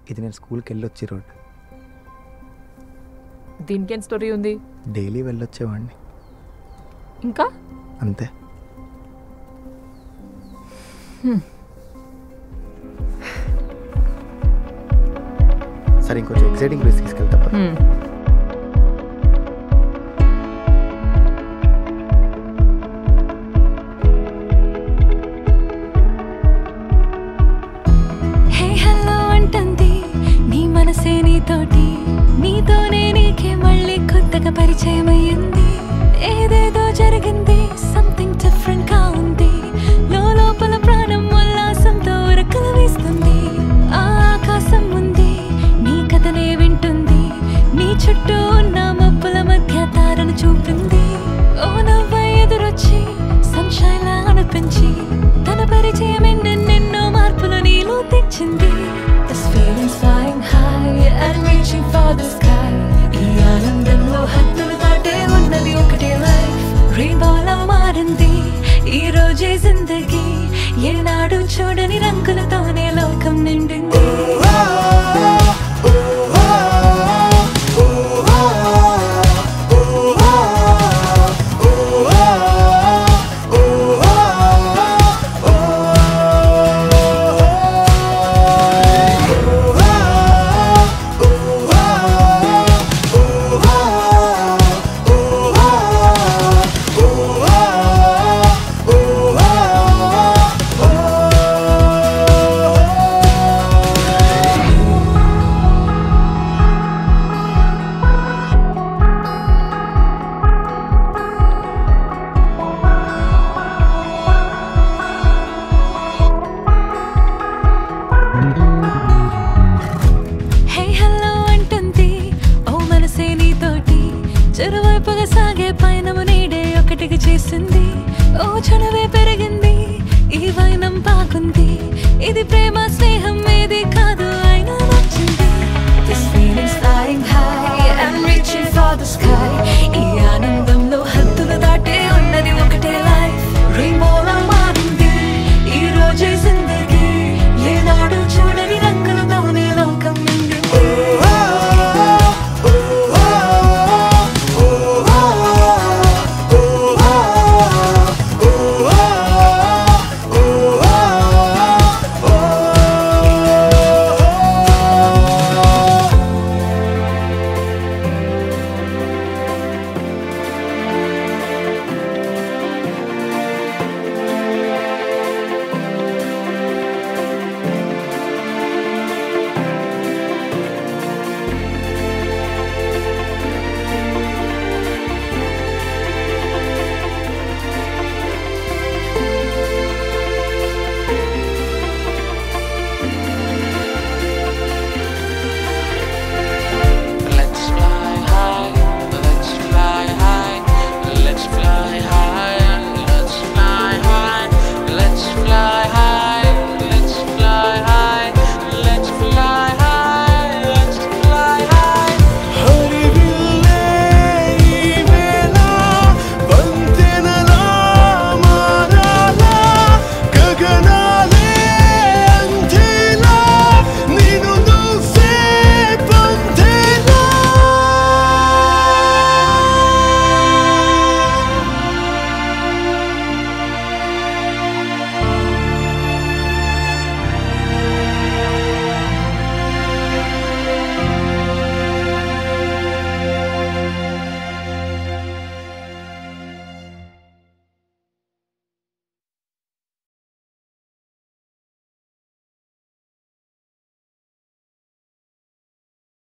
ఇది నేను స్కూల్కి వెళ్ళొచ్చే రోడ్ దీనికేం స్టోరీ ఉంది డైలీ వెళ్ళొచ్చేవాడిని ఇంకా అంతే సరే ఇంకొంచెం ఎక్సైటింగ్ ప్లేస్ తీసుకెళ్తా పద. హ్మ్. హే హలో అంటుంది నీ మనసే నీతోటి నీతోనే నీకే మళ్ళీ కొత్తగా పరిచయం అయ్యింది ఏదేదో జరిగింది సంథింగ్ డిఫరెంట్ గా ఉంది లో లోపల ప్రాణం ఉల్లాసంతో ఉరకలు వేస్తుంది ఆ ఆకాశం ఉంది నీ కథనే వింటుంది నీ చుట్టూ ఉన్న మబ్బుల మధ్య తారను చూపింది ఓ నవ్వ ఎదురొచ్చి సన్షైన్ లా అనిపించి తన పరిచయం ఎన్నెన్నెన్నో మార్పులు నీలో తెచ్చింది This feeling's flying high and reaching for the sky ఈ ఆనందంలో హద్దులు దాటే ఉన్నది ఒకటే లైఫ్ రెయిన్బోలా మారింది ఈ రోజే జిందగీ ఏనాడు చూడని రంగులతోనే లోకం నిండింది హే హలో అంటుంది ఓ మనసే నీతోటి చెరువైపుగా సాగే పయనము నీడే ఒకటికి చేసింది ఓ చనువే పెరిగింది ఈ వైనం బాగుంది ఇది ప్రేమ